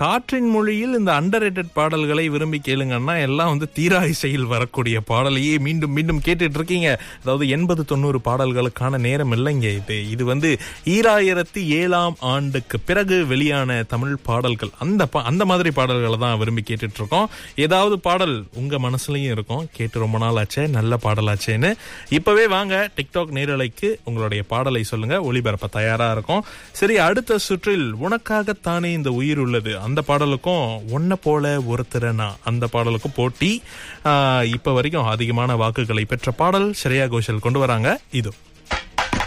காற்றின் மொழியில் இந்த அண்டர் பாடல்களை விரும்பி கேளுங்கன்னா எல்லாம் வந்து தீரா இசையில் வரக்கூடிய பாடலையே மீண்டும் மீண்டும் கேட்டுட்டு இருக்கீங்க அதாவது எண்பது தொண்ணூறு பாடல்களுக்கான நேரம் இல்லைங்க இது இது வந்து ஈராயிரத்தி ஏழாம் ஆண்டுக்கு பிறகு வெளியான தமிழ் பாடல்கள் அந்த பா- அந்த மாதிரி பாடல்களை தான் விரும்பி கேட்டுட்டு இருக்கோம் ஏதாவது பாடல் உங்க மனசுலயும் இருக்கும் கேட்டு ரொம்ப நாள் ஆச்சே நல்ல பாடலாச்சேன்னு இப்பவே வாங்க டிக்டாக் நேரலைக்கு உங்களுடைய பாடலை சொல்லுங்க ஒளிபரப்ப தயாரா இருக்கும் சரி அடுத்த சுற்றில் உனக்காகத்தானே இந்த உயிர் உள்ளது அந்த பாடலுக்கும் ஒன்ன போல ஒருத்தரனா அந்த பாடலுக்கும் போட்டி ஆஹ், இப்ப வரைக்கும் அதிகமான வாக்குகளை பெற்ற பாடல் ஸ்ரேயா கோஷல் கொண்டு வராங்க இது